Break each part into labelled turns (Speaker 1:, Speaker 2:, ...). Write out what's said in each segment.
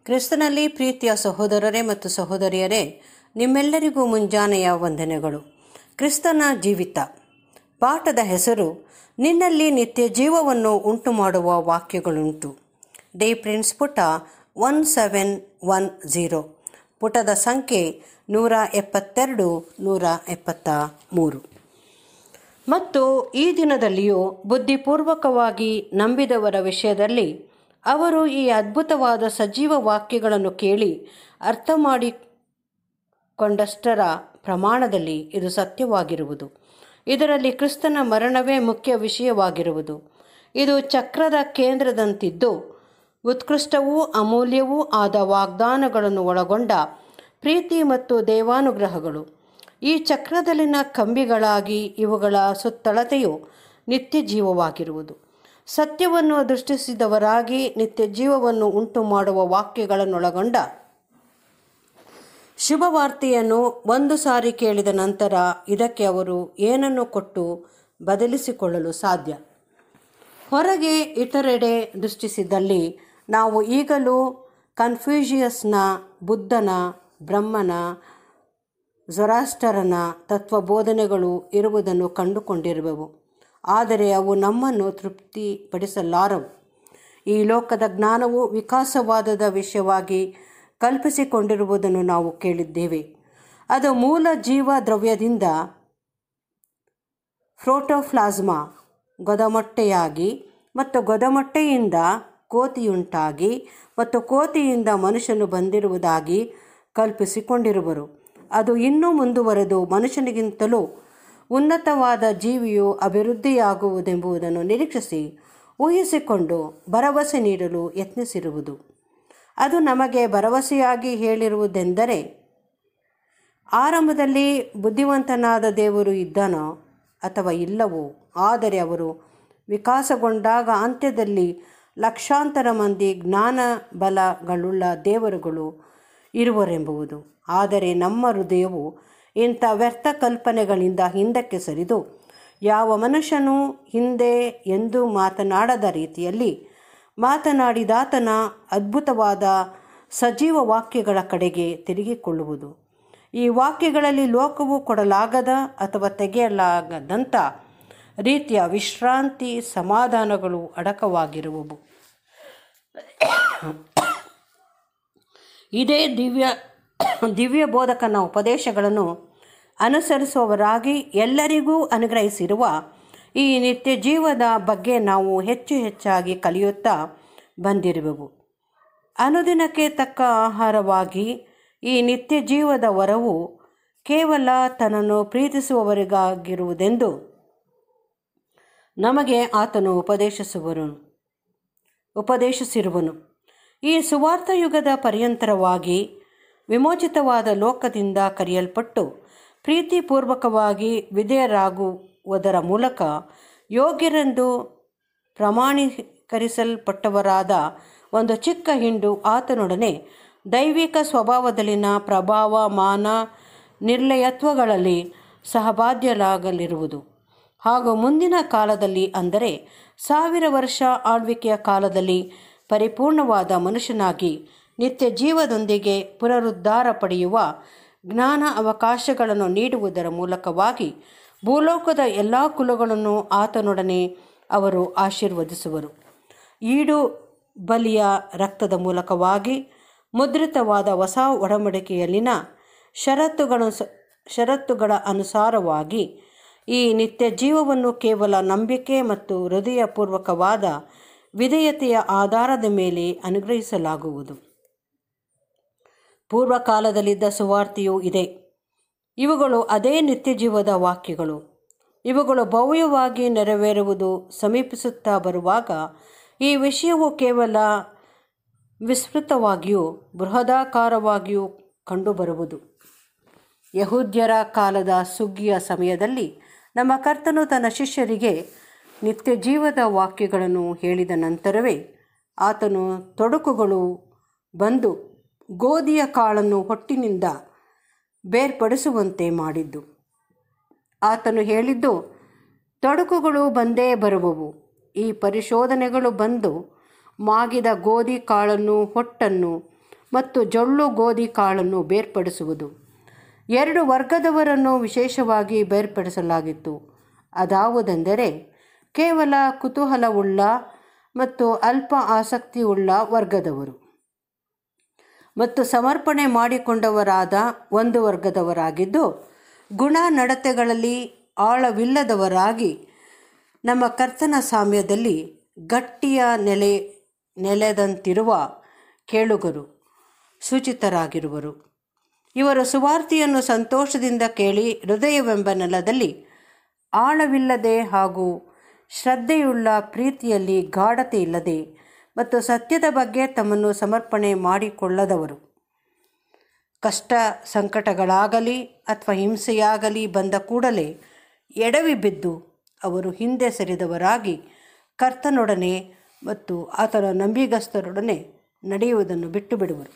Speaker 1: ಕ್ರಿಸ್ತನಲ್ಲಿ ಪ್ರೀತಿಯ ಸಹೋದರರೇ ಮತ್ತು ಸಹೋದರಿಯರೇ ನಿಮ್ಮೆಲ್ಲರಿಗೂ ಮುಂಜಾನೆಯ ವಂದನೆಗಳು ಕ್ರಿಸ್ತನ ಜೀವಿತ ಪಾಠದ ಹೆಸರು ನಿನ್ನಲ್ಲಿ ನಿತ್ಯ ಜೀವವನ್ನು ಉಂಟು ಮಾಡುವ ವಾಕ್ಯಗಳುಂಟು ಡೇ ಪ್ರಿನ್ಸ್ ಪುಟ ಒನ್ ಸೆವೆನ್ ಒನ್ ಝೀರೋ ಪುಟದ ಸಂಖ್ಯೆ ನೂರ ಎಪ್ಪತ್ತೆರಡು ನೂರ ಎಪ್ಪತ್ತ ಮೂರು ಮತ್ತು ಈ ದಿನದಲ್ಲಿಯೂ ಬುದ್ಧಿಪೂರ್ವಕವಾಗಿ ನಂಬಿದವರ ವಿಷಯದಲ್ಲಿ ಅವರು ಈ ಅದ್ಭುತವಾದ ಸಜೀವ ವಾಕ್ಯಗಳನ್ನು ಕೇಳಿ ಅರ್ಥ ಮಾಡಿಕೊಂಡಷ್ಟರ ಪ್ರಮಾಣದಲ್ಲಿ ಇದು ಸತ್ಯವಾಗಿರುವುದು ಇದರಲ್ಲಿ ಕ್ರಿಸ್ತನ ಮರಣವೇ ಮುಖ್ಯ ವಿಷಯವಾಗಿರುವುದು ಇದು ಚಕ್ರದ ಕೇಂದ್ರದಂತಿದ್ದು ಉತ್ಕೃಷ್ಟವೂ ಅಮೂಲ್ಯವೂ ಆದ ವಾಗ್ದಾನಗಳನ್ನು ಒಳಗೊಂಡ ಪ್ರೀತಿ ಮತ್ತು ದೇವಾನುಗ್ರಹಗಳು ಈ ಚಕ್ರದಲ್ಲಿನ ಕಂಬಿಗಳಾಗಿ ಇವುಗಳ ಸುತ್ತಳತೆಯು ನಿತ್ಯ ಜೀವವಾಗಿರುವುದು ಸತ್ಯವನ್ನು ದೃಷ್ಟಿಸಿದವರಾಗಿ ನಿತ್ಯ ಜೀವವನ್ನು ಉಂಟು ಮಾಡುವ ವಾಕ್ಯಗಳನ್ನೊಳಗೊಂಡ ಶುಭವಾರ್ತೆಯನ್ನು ಒಂದು ಸಾರಿ ಕೇಳಿದ ನಂತರ ಇದಕ್ಕೆ ಅವರು ಏನನ್ನು ಕೊಟ್ಟು ಬದಲಿಸಿಕೊಳ್ಳಲು ಸಾಧ್ಯ ಹೊರಗೆ ಇತರೆಡೆ ದೃಷ್ಟಿಸಿದಲ್ಲಿ ನಾವು ಈಗಲೂ ಕನ್ಫ್ಯೂಷಿಯಸ್ನ ಬುದ್ಧನ ಬ್ರಹ್ಮನ ಜೊರಾಸ್ಟರನ ತತ್ವಬೋಧನೆಗಳು ಇರುವುದನ್ನು ಕಂಡುಕೊಂಡಿರುವೆವು ಆದರೆ ಅವು ನಮ್ಮನ್ನು ತೃಪ್ತಿಪಡಿಸಲಾರವು ಈ ಲೋಕದ ಜ್ಞಾನವು ವಿಕಾಸವಾದದ ವಿಷಯವಾಗಿ ಕಲ್ಪಿಸಿಕೊಂಡಿರುವುದನ್ನು ನಾವು ಕೇಳಿದ್ದೇವೆ ಅದು ಮೂಲ ಜೀವ ದ್ರವ್ಯದಿಂದ ಫ್ರೋಟೋಫ್ಲಾಸ್ಮಾ ಗೊದಮೊಟ್ಟೆಯಾಗಿ ಮತ್ತು ಗೊದಮೊಟ್ಟೆಯಿಂದ ಕೋತಿಯುಂಟಾಗಿ ಮತ್ತು ಕೋತಿಯಿಂದ ಮನುಷ್ಯನು ಬಂದಿರುವುದಾಗಿ ಕಲ್ಪಿಸಿಕೊಂಡಿರುವರು ಅದು ಇನ್ನೂ ಮುಂದುವರೆದು ಮನುಷ್ಯನಿಗಿಂತಲೂ ಉನ್ನತವಾದ ಜೀವಿಯು ಅಭಿವೃದ್ಧಿಯಾಗುವುದೆಂಬುದನ್ನು ನಿರೀಕ್ಷಿಸಿ ಊಹಿಸಿಕೊಂಡು ಭರವಸೆ ನೀಡಲು ಯತ್ನಿಸಿರುವುದು ಅದು ನಮಗೆ ಭರವಸೆಯಾಗಿ ಹೇಳಿರುವುದೆಂದರೆ ಆರಂಭದಲ್ಲಿ ಬುದ್ಧಿವಂತನಾದ ದೇವರು ಇದ್ದನೋ ಅಥವಾ ಇಲ್ಲವೋ ಆದರೆ ಅವರು ವಿಕಾಸಗೊಂಡಾಗ ಅಂತ್ಯದಲ್ಲಿ ಲಕ್ಷಾಂತರ ಮಂದಿ ಜ್ಞಾನ ಬಲಗಳುಳ್ಳ ದೇವರುಗಳು ಇರುವರೆಂಬುದು ಆದರೆ ನಮ್ಮ ಹೃದಯವು ಇಂಥ ವ್ಯರ್ಥ ಕಲ್ಪನೆಗಳಿಂದ ಹಿಂದಕ್ಕೆ ಸರಿದು ಯಾವ ಮನುಷ್ಯನೂ ಹಿಂದೆ ಎಂದು ಮಾತನಾಡದ ರೀತಿಯಲ್ಲಿ ಮಾತನಾಡಿದಾತನ ಅದ್ಭುತವಾದ ಸಜೀವ ವಾಕ್ಯಗಳ ಕಡೆಗೆ ತಿರುಗಿಕೊಳ್ಳುವುದು ಈ ವಾಕ್ಯಗಳಲ್ಲಿ ಲೋಕವು ಕೊಡಲಾಗದ ಅಥವಾ ತೆಗೆಯಲಾಗದಂಥ ರೀತಿಯ ವಿಶ್ರಾಂತಿ ಸಮಾಧಾನಗಳು ಅಡಕವಾಗಿರುವವು ಇದೇ ದಿವ್ಯ ದಿವ್ಯ ಬೋಧಕನ ಉಪದೇಶಗಳನ್ನು ಅನುಸರಿಸುವವರಾಗಿ ಎಲ್ಲರಿಗೂ ಅನುಗ್ರಹಿಸಿರುವ ಈ ನಿತ್ಯ ಜೀವದ ಬಗ್ಗೆ ನಾವು ಹೆಚ್ಚು ಹೆಚ್ಚಾಗಿ ಕಲಿಯುತ್ತಾ ಬಂದಿರುವೆವು ಅನುದಿನಕ್ಕೆ ತಕ್ಕ ಆಹಾರವಾಗಿ ಈ ನಿತ್ಯ ಜೀವದ ವರವು ಕೇವಲ ತನ್ನನ್ನು ಪ್ರೀತಿಸುವವರಿಗಾಗಿರುವುದೆಂದು ನಮಗೆ ಆತನು ಉಪದೇಶಿಸುವನು ಉಪದೇಶಿಸಿರುವನು ಈ ಸುವಾರ್ಥ ಯುಗದ ಪರ್ಯಂತರವಾಗಿ ವಿಮೋಚಿತವಾದ ಲೋಕದಿಂದ ಕರೆಯಲ್ಪಟ್ಟು ಪ್ರೀತಿಪೂರ್ವಕವಾಗಿ ವಿಧೇಯರಾಗುವುದರ ಮೂಲಕ ಯೋಗ್ಯರೆಂದು ಪ್ರಮಾಣೀಕರಿಸಲ್ಪಟ್ಟವರಾದ ಒಂದು ಚಿಕ್ಕ ಹಿಂಡು ಆತನೊಡನೆ ದೈವಿಕ ಸ್ವಭಾವದಲ್ಲಿನ ಪ್ರಭಾವ ಮಾನ ನಿರ್ಲಯತ್ವಗಳಲ್ಲಿ ಸಹಬಾಧ್ಯಲಾಗಲಿರುವುದು ಹಾಗೂ ಮುಂದಿನ ಕಾಲದಲ್ಲಿ ಅಂದರೆ ಸಾವಿರ ವರ್ಷ ಆಳ್ವಿಕೆಯ ಕಾಲದಲ್ಲಿ ಪರಿಪೂರ್ಣವಾದ ಮನುಷ್ಯನಾಗಿ ನಿತ್ಯ ಜೀವದೊಂದಿಗೆ ಪುನರುದ್ಧಾರ ಪಡೆಯುವ ಜ್ಞಾನ ಅವಕಾಶಗಳನ್ನು ನೀಡುವುದರ ಮೂಲಕವಾಗಿ ಭೂಲೋಕದ ಎಲ್ಲ ಕುಲಗಳನ್ನು ಆತನೊಡನೆ ಅವರು ಆಶೀರ್ವದಿಸುವರು ಈಡು ಬಲಿಯ ರಕ್ತದ ಮೂಲಕವಾಗಿ ಮುದ್ರಿತವಾದ ಹೊಸ ಒಡಂಬಡಿಕೆಯಲ್ಲಿನ ಷರತ್ತುಗಳ ಷರತ್ತುಗಳ ಅನುಸಾರವಾಗಿ ಈ ನಿತ್ಯ ಜೀವವನ್ನು ಕೇವಲ ನಂಬಿಕೆ ಮತ್ತು ಹೃದಯಪೂರ್ವಕವಾದ ವಿಧೇಯತೆಯ ಆಧಾರದ ಮೇಲೆ ಅನುಗ್ರಹಿಸಲಾಗುವುದು ಪೂರ್ವಕಾಲದಲ್ಲಿದ್ದ ಸುವಾರ್ತೆಯೂ ಇದೆ ಇವುಗಳು ಅದೇ ನಿತ್ಯ ಜೀವದ ವಾಕ್ಯಗಳು ಇವುಗಳು ಭವ್ಯವಾಗಿ ನೆರವೇರುವುದು ಸಮೀಪಿಸುತ್ತಾ ಬರುವಾಗ ಈ ವಿಷಯವು ಕೇವಲ ವಿಸ್ತೃತವಾಗಿಯೂ ಬೃಹದಾಕಾರವಾಗಿಯೂ ಕಂಡುಬರುವುದು ಯಹೂದ್ಯರ ಕಾಲದ ಸುಗ್ಗಿಯ ಸಮಯದಲ್ಲಿ ನಮ್ಮ ಕರ್ತನು ತನ್ನ ಶಿಷ್ಯರಿಗೆ ನಿತ್ಯ ಜೀವದ ವಾಕ್ಯಗಳನ್ನು ಹೇಳಿದ ನಂತರವೇ ಆತನು ತೊಡಕುಗಳು ಬಂದು ಗೋಧಿಯ ಕಾಳನ್ನು ಹೊಟ್ಟಿನಿಂದ ಬೇರ್ಪಡಿಸುವಂತೆ ಮಾಡಿದ್ದು ಆತನು ಹೇಳಿದ್ದು ತೊಡಕುಗಳು ಬಂದೇ ಬರುವವು ಈ ಪರಿಶೋಧನೆಗಳು ಬಂದು ಮಾಗಿದ ಗೋಧಿ ಕಾಳನ್ನು ಹೊಟ್ಟನ್ನು ಮತ್ತು ಜೊಳ್ಳು ಗೋಧಿ ಕಾಳನ್ನು ಬೇರ್ಪಡಿಸುವುದು ಎರಡು ವರ್ಗದವರನ್ನು ವಿಶೇಷವಾಗಿ ಬೇರ್ಪಡಿಸಲಾಗಿತ್ತು ಅದಾವುದೆಂದರೆ ಕೇವಲ ಕುತೂಹಲವುಳ್ಳ ಮತ್ತು ಅಲ್ಪ ಆಸಕ್ತಿಯುಳ್ಳ ವರ್ಗದವರು ಮತ್ತು ಸಮರ್ಪಣೆ ಮಾಡಿಕೊಂಡವರಾದ ಒಂದು ವರ್ಗದವರಾಗಿದ್ದು ಗುಣ ನಡತೆಗಳಲ್ಲಿ ಆಳವಿಲ್ಲದವರಾಗಿ ನಮ್ಮ ಕರ್ತನ ಸಾಮ್ಯದಲ್ಲಿ ಗಟ್ಟಿಯ ನೆಲೆ ನೆಲೆದಂತಿರುವ ಕೇಳುಗರು ಸೂಚಿತರಾಗಿರುವರು ಇವರು ಸುವಾರ್ತೆಯನ್ನು ಸಂತೋಷದಿಂದ ಕೇಳಿ ಹೃದಯವೆಂಬ ನೆಲದಲ್ಲಿ ಆಳವಿಲ್ಲದೆ ಹಾಗೂ ಶ್ರದ್ಧೆಯುಳ್ಳ ಪ್ರೀತಿಯಲ್ಲಿ ಗಾಢತೆ ಇಲ್ಲದೆ ಮತ್ತು ಸತ್ಯದ ಬಗ್ಗೆ ತಮ್ಮನ್ನು ಸಮರ್ಪಣೆ ಮಾಡಿಕೊಳ್ಳದವರು ಕಷ್ಟ ಸಂಕಟಗಳಾಗಲಿ ಅಥವಾ ಹಿಂಸೆಯಾಗಲಿ ಬಂದ ಕೂಡಲೇ ಎಡವಿ ಬಿದ್ದು ಅವರು ಹಿಂದೆ ಸರಿದವರಾಗಿ ಕರ್ತನೊಡನೆ ಮತ್ತು ಆತನ ನಂಬಿಗಸ್ತರೊಡನೆ ನಡೆಯುವುದನ್ನು ಬಿಟ್ಟು ಬಿಡುವರು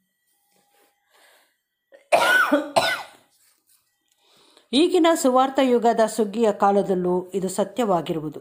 Speaker 1: ಈಗಿನ ಸುವಾರ್ಥ ಯುಗದ ಸುಗ್ಗಿಯ ಕಾಲದಲ್ಲೂ ಇದು ಸತ್ಯವಾಗಿರುವುದು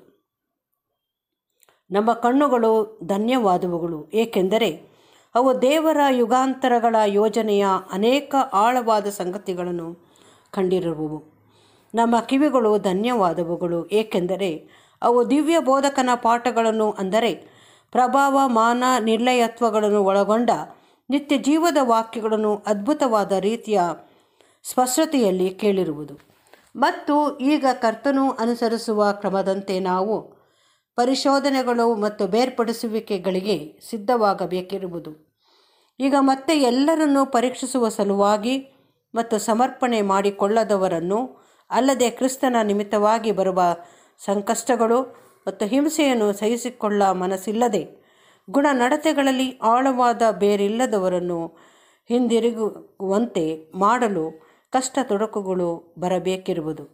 Speaker 1: ನಮ್ಮ ಕಣ್ಣುಗಳು ಧನ್ಯವಾದವುಗಳು ಏಕೆಂದರೆ ಅವು ದೇವರ ಯುಗಾಂತರಗಳ ಯೋಜನೆಯ ಅನೇಕ ಆಳವಾದ ಸಂಗತಿಗಳನ್ನು ಕಂಡಿರುವವು ನಮ್ಮ ಕಿವಿಗಳು ಧನ್ಯವಾದವುಗಳು ಏಕೆಂದರೆ ಅವು ದಿವ್ಯ ಬೋಧಕನ ಪಾಠಗಳನ್ನು ಅಂದರೆ ಪ್ರಭಾವ ಮಾನ ನಿರ್ಲಯತ್ವಗಳನ್ನು ಒಳಗೊಂಡ ನಿತ್ಯ ಜೀವದ ವಾಕ್ಯಗಳನ್ನು ಅದ್ಭುತವಾದ ರೀತಿಯ ಸ್ಪಷ್ಟತೆಯಲ್ಲಿ ಕೇಳಿರುವುದು ಮತ್ತು ಈಗ ಕರ್ತನು ಅನುಸರಿಸುವ ಕ್ರಮದಂತೆ ನಾವು ಪರಿಶೋಧನೆಗಳು ಮತ್ತು ಬೇರ್ಪಡಿಸುವಿಕೆಗಳಿಗೆ ಸಿದ್ಧವಾಗಬೇಕಿರುವುದು ಈಗ ಮತ್ತೆ ಎಲ್ಲರನ್ನೂ ಪರೀಕ್ಷಿಸುವ ಸಲುವಾಗಿ ಮತ್ತು ಸಮರ್ಪಣೆ ಮಾಡಿಕೊಳ್ಳದವರನ್ನು ಅಲ್ಲದೆ ಕ್ರಿಸ್ತನ ನಿಮಿತ್ತವಾಗಿ ಬರುವ ಸಂಕಷ್ಟಗಳು ಮತ್ತು ಹಿಂಸೆಯನ್ನು ಸಹಿಸಿಕೊಳ್ಳ ಮನಸ್ಸಿಲ್ಲದೆ ಗುಣ ನಡತೆಗಳಲ್ಲಿ ಆಳವಾದ ಬೇರಿಲ್ಲದವರನ್ನು ಹಿಂದಿರುಗುವಂತೆ ಮಾಡಲು ಕಷ್ಟ ತೊಡಕುಗಳು ಬರಬೇಕಿರುವುದು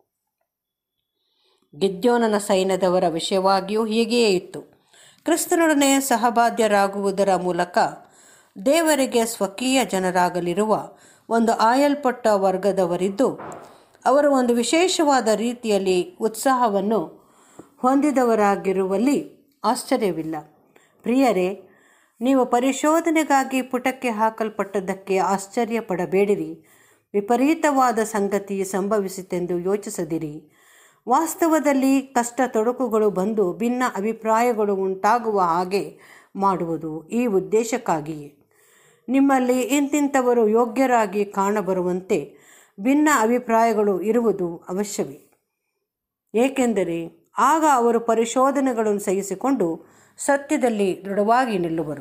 Speaker 1: ಗಿದ್ಯೋನನ ಸೈನ್ಯದವರ ವಿಷಯವಾಗಿಯೂ ಹೀಗೆಯೇ ಇತ್ತು ಕ್ರಿಸ್ತನೊಡನೆ ಸಹಬಾಧ್ಯರಾಗುವುದರ ಮೂಲಕ ದೇವರಿಗೆ ಸ್ವಕೀಯ ಜನರಾಗಲಿರುವ ಒಂದು ಆಯಲ್ಪಟ್ಟ ವರ್ಗದವರಿದ್ದು ಅವರು ಒಂದು ವಿಶೇಷವಾದ ರೀತಿಯಲ್ಲಿ ಉತ್ಸಾಹವನ್ನು ಹೊಂದಿದವರಾಗಿರುವಲ್ಲಿ ಆಶ್ಚರ್ಯವಿಲ್ಲ ಪ್ರಿಯರೇ ನೀವು ಪರಿಶೋಧನೆಗಾಗಿ ಪುಟಕ್ಕೆ ಹಾಕಲ್ಪಟ್ಟದ್ದಕ್ಕೆ ಆಶ್ಚರ್ಯ ಪಡಬೇಡಿರಿ ವಿಪರೀತವಾದ ಸಂಗತಿ ಸಂಭವಿಸಿತೆಂದು ಯೋಚಿಸದಿರಿ ವಾಸ್ತವದಲ್ಲಿ ಕಷ್ಟ ತೊಡಕುಗಳು ಬಂದು ಭಿನ್ನ ಅಭಿಪ್ರಾಯಗಳು ಉಂಟಾಗುವ ಹಾಗೆ ಮಾಡುವುದು ಈ ಉದ್ದೇಶಕ್ಕಾಗಿಯೇ ನಿಮ್ಮಲ್ಲಿ ಇಂತಿಂಥವರು ಯೋಗ್ಯರಾಗಿ ಕಾಣಬರುವಂತೆ ಭಿನ್ನ ಅಭಿಪ್ರಾಯಗಳು ಇರುವುದು ಅವಶ್ಯವೇ ಏಕೆಂದರೆ ಆಗ ಅವರು ಪರಿಶೋಧನೆಗಳನ್ನು ಸಹಿಸಿಕೊಂಡು ಸತ್ಯದಲ್ಲಿ ದೃಢವಾಗಿ ನಿಲ್ಲುವರು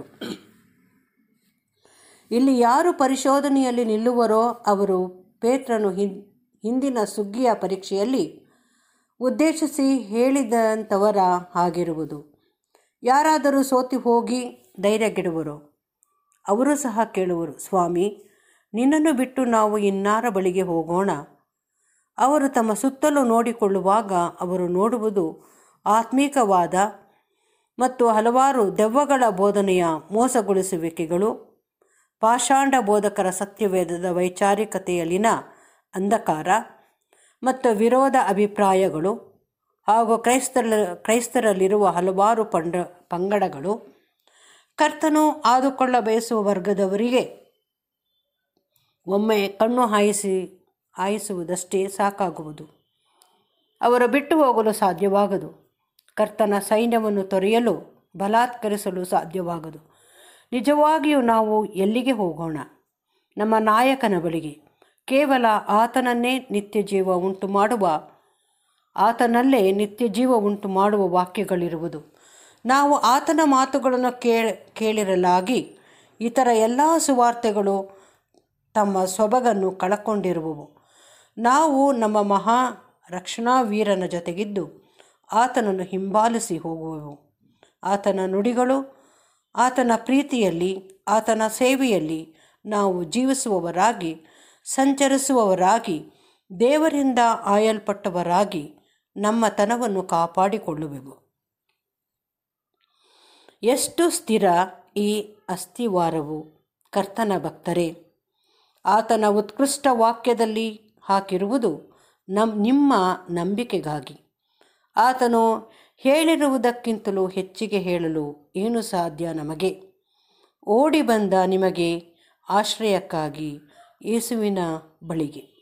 Speaker 1: ಇಲ್ಲಿ ಯಾರು ಪರಿಶೋಧನೆಯಲ್ಲಿ ನಿಲ್ಲುವರೋ ಅವರು ಪೇತ್ರನು ಹಿಂದಿನ ಸುಗ್ಗಿಯ ಪರೀಕ್ಷೆಯಲ್ಲಿ ಉದ್ದೇಶಿಸಿ ಹೇಳಿದಂಥವರ ಆಗಿರುವುದು ಯಾರಾದರೂ ಸೋತಿ ಹೋಗಿ ಧೈರ್ಯಗೆಡುವರು ಅವರು ಸಹ ಕೇಳುವರು ಸ್ವಾಮಿ ನಿನ್ನನ್ನು ಬಿಟ್ಟು ನಾವು ಇನ್ನಾರ ಬಳಿಗೆ ಹೋಗೋಣ ಅವರು ತಮ್ಮ ಸುತ್ತಲೂ ನೋಡಿಕೊಳ್ಳುವಾಗ ಅವರು ನೋಡುವುದು ಆತ್ಮೀಕವಾದ ಮತ್ತು ಹಲವಾರು ದೆವ್ವಗಳ ಬೋಧನೆಯ ಮೋಸಗೊಳಿಸುವಿಕೆಗಳು ಪಾಷಾಂಡ ಬೋಧಕರ ಸತ್ಯವೇದದ ವೈಚಾರಿಕತೆಯಲ್ಲಿನ ಅಂಧಕಾರ ಮತ್ತು ವಿರೋಧ ಅಭಿಪ್ರಾಯಗಳು ಹಾಗೂ ಕ್ರೈಸ್ತರ ಕ್ರೈಸ್ತರಲ್ಲಿರುವ ಹಲವಾರು ಪಂಡ ಪಂಗಡಗಳು ಕರ್ತನು ಆದುಕೊಳ್ಳ ಬಯಸುವ ವರ್ಗದವರಿಗೆ ಒಮ್ಮೆ ಕಣ್ಣು ಹಾಯಿಸಿ ಹಾಯಿಸುವುದಷ್ಟೇ ಸಾಕಾಗುವುದು ಅವರು ಬಿಟ್ಟು ಹೋಗಲು ಸಾಧ್ಯವಾಗದು ಕರ್ತನ ಸೈನ್ಯವನ್ನು ತೊರೆಯಲು ಬಲಾತ್ಕರಿಸಲು ಸಾಧ್ಯವಾಗದು ನಿಜವಾಗಿಯೂ ನಾವು ಎಲ್ಲಿಗೆ ಹೋಗೋಣ ನಮ್ಮ ನಾಯಕನ ಬಳಿಗೆ ಕೇವಲ ಆತನನ್ನೇ ನಿತ್ಯ ಜೀವ ಉಂಟು ಮಾಡುವ ಆತನಲ್ಲೇ ನಿತ್ಯ ಜೀವ ಉಂಟು ಮಾಡುವ ವಾಕ್ಯಗಳಿರುವುದು ನಾವು ಆತನ ಮಾತುಗಳನ್ನು ಕೇಳ ಕೇಳಿರಲಾಗಿ ಇತರ ಎಲ್ಲ ಸುವಾರ್ತೆಗಳು ತಮ್ಮ ಸೊಬಗನ್ನು ಕಳಕೊಂಡಿರುವವು ನಾವು ನಮ್ಮ ಮಹಾ ರಕ್ಷಣಾ ವೀರನ ಜೊತೆಗಿದ್ದು ಆತನನ್ನು ಹಿಂಬಾಲಿಸಿ ಹೋಗುವೆವು ಆತನ ನುಡಿಗಳು ಆತನ ಪ್ರೀತಿಯಲ್ಲಿ ಆತನ ಸೇವೆಯಲ್ಲಿ ನಾವು ಜೀವಿಸುವವರಾಗಿ ಸಂಚರಿಸುವವರಾಗಿ ದೇವರಿಂದ ಆಯಲ್ಪಟ್ಟವರಾಗಿ ನಮ್ಮ ತನವನ್ನು ಕಾಪಾಡಿಕೊಳ್ಳುವೆವು ಎಷ್ಟು ಸ್ಥಿರ ಈ ಅಸ್ಥಿವಾರವು ಕರ್ತನ ಭಕ್ತರೇ ಆತನ ಉತ್ಕೃಷ್ಟ ವಾಕ್ಯದಲ್ಲಿ ಹಾಕಿರುವುದು ನಮ್ ನಿಮ್ಮ ನಂಬಿಕೆಗಾಗಿ ಆತನು ಹೇಳಿರುವುದಕ್ಕಿಂತಲೂ ಹೆಚ್ಚಿಗೆ ಹೇಳಲು ಏನು ಸಾಧ್ಯ ನಮಗೆ ಓಡಿ ಬಂದ ನಿಮಗೆ ಆಶ್ರಯಕ್ಕಾಗಿ ಯೇಸುವಿನ ಬಳಿಗೆ